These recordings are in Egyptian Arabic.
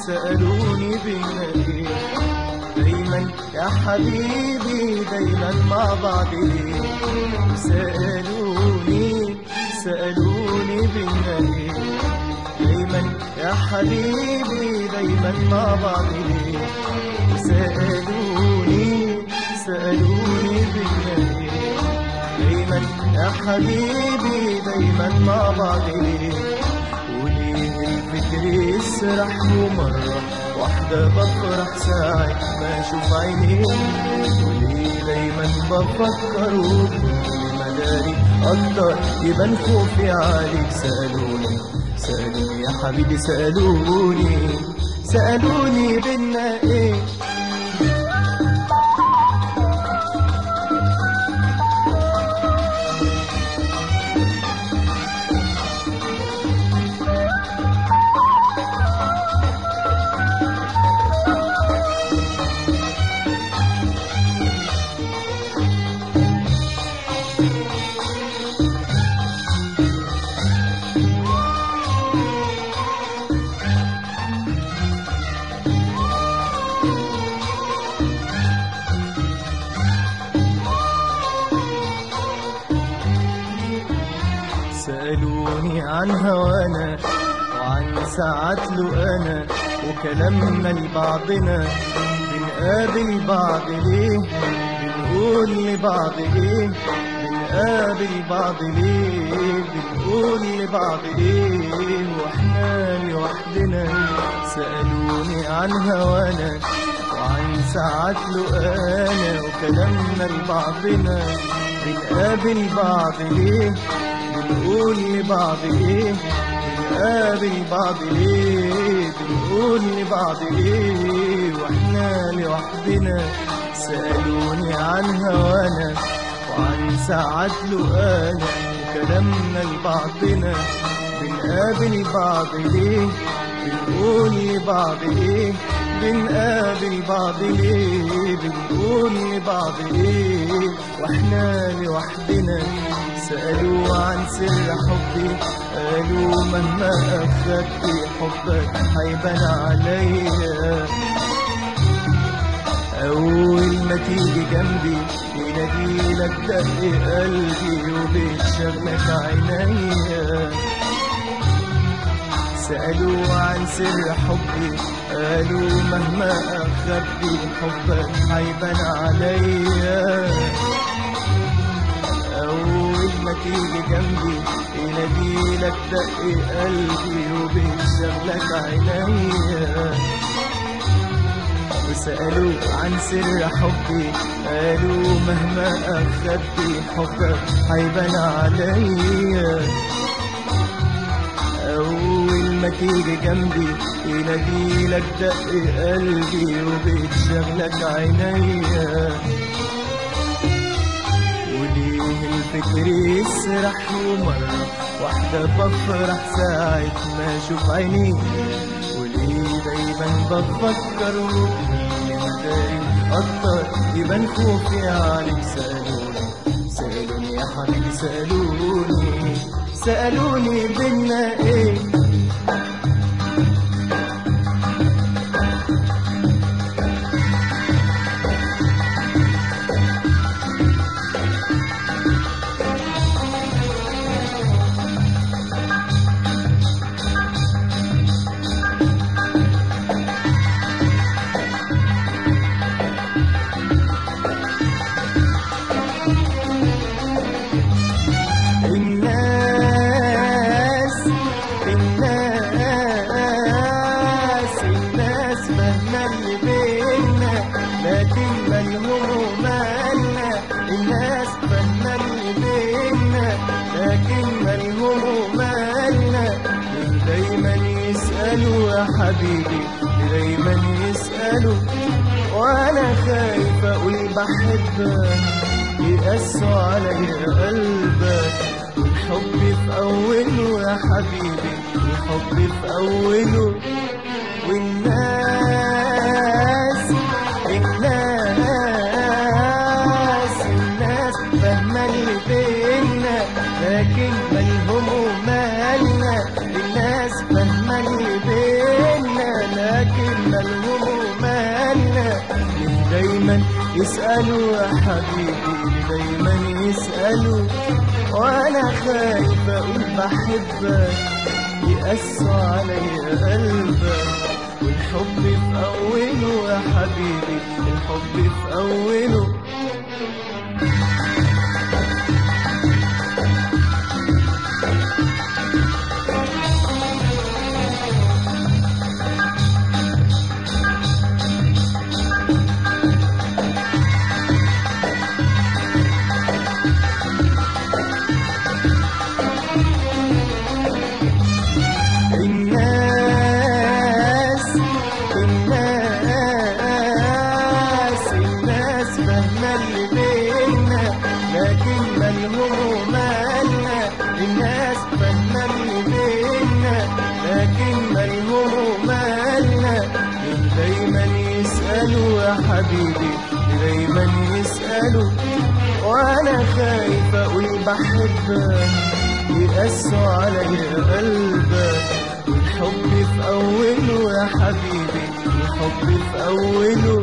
سألوني بينا ايه دايما يا حبيبي دايما مع بعض ليه سألوني سألوني بينا ايه دايما يا حبيبي دايما مع بعض ليه سألوني سألوني بينا ايه دايما يا حبيبي دايما مع بعض ليه وليه الفكر يسرح ومرة واحدة بفرح ساعة ما اشوف عينيه وليه دايما بفكر وكل مداري اكتر يبان خوفي عليك سألوني سألوني يا حبيبي سألوني سألوني بينا ايه سألوني عن هوانا وعن ساعات له أنا وكلامنا لبعضنا بنقابل بعض ليه بنقول لبعض ايه بنقابل بعض ليه بنقول لبعض ايه واحنا لوحدنا سألوني عن هوانا وعن ساعات له أنا وكلامنا لبعضنا بنقابل بعض ليه بنقول لبعض ايه بنقابل بعض ليه بنقول لبعض ايه واحنا لوحدنا سألوني عن هوانا وعن ساعات له انا وكلامنا لبعضنا بنقابل بعض ليه بنقول لبعض ايه بنقابل بعض ليه بنقول لبعض ايه واحنا لوحدنا سألوا عن سر حبي قالوا مهما أخدت حبك هيبان عليا أول ما تيجي جنبي يناديلك دق قلبي وبتشغلك عينيا سألوا عن سر حبي قالوا مهما أخبي حبك هيبان عليا أول ما تيجي جنبي يناديلك دق قلبي وبيشغلك عينيا وسألوا عن سر حبي قالوا مهما أخبي حبك هيبان عليا أول ما تيجي جنبي يناديلك دق قلبي وبتشغلك عينيا وليه الفكر يسرح ومرة واحدة بفرح ساعة ما أشوف عينيك وليه دايما بفكر وكل مداري أكتر يبان خوفي عليك سألوني سألوني يا حبيبي سألوني سألوني بينا ايه الناس الناس الناس فاهمة اللي بينا لكن مالهم مالنا الناس فاهمة اللي بينا لكن مالهم مالنا دايما يسألوا يا حبيبي دايما يسألوا وانا خايف اقول بحبك يقسوا عليا قلبك الحب في أوله يا حبيبي الحب في أوله والناس الناس الناس فاهمة اللي بينا لكن مالهم مالنا الناس فاهمة اللي بينا لكن يسألوا يا حبيبي دايما يسألوا وانا خايف اقول بحبك يقسوا عليا قلبك والحب في اوله يا حبيبي الحب في اوله الناس الناس الناس فاهمة اللي بينا لكن مالهم مالنا الناس فاهمة اللي بينا لكن مالهم مالنا من دايما يسألوا يا حبيبي دايما يسألوا وانا خايف اقول بحبك يقسوا عليا قلبك والحب في أوله يا حبيبي الحب في أوله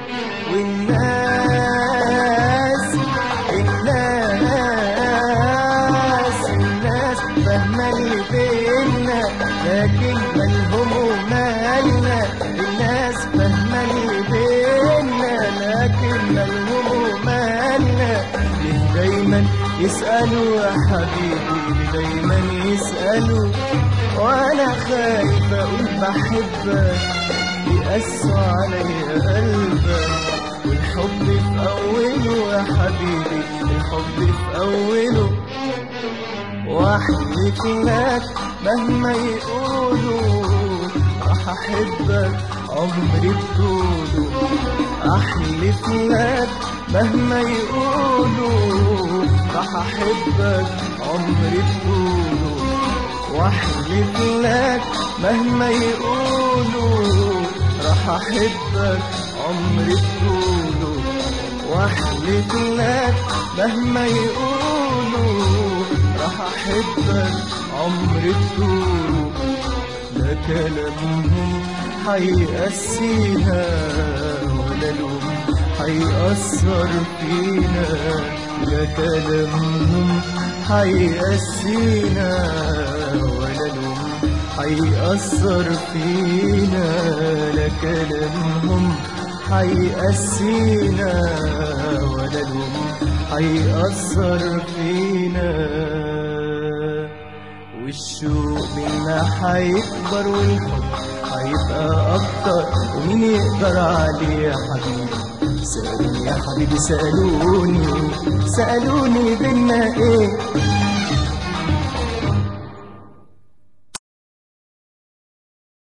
والناس الناس الناس فاهمة اللي بينا لكن مالهم ومالنا الناس فاهمة اللي بينا لكن مالهم ومالنا ليه دايما يسألوا يا حبيبي ليه دايما يسألوا وانا خايف اقول بحبك يقسوا عليا قلبك والحب في اوله يا حبيبي الحب في اوله واحلف لك مهما يقولوا راح احبك عمري بطوله احلف لك مهما يقولوا راح احبك عمري بطوله واحلف لك مهما يقولوا راح احبك عمري بطوله واحلف لك مهما يقولوا راح احبك عمري بطوله لا كلامهم حيقسينا ولا لوم حيأثر فينا لا كلامهم حيقسينا ولا لوم حيأثر فينا لا كلامهم حيقسينا ولا لوم حيأثر فينا والشوق بينا حيكبر والحب حيبقى أكتر ومين يقدر عليه يا حبيبي سألوني يا حبيبي سألوني سألوني بينا ايه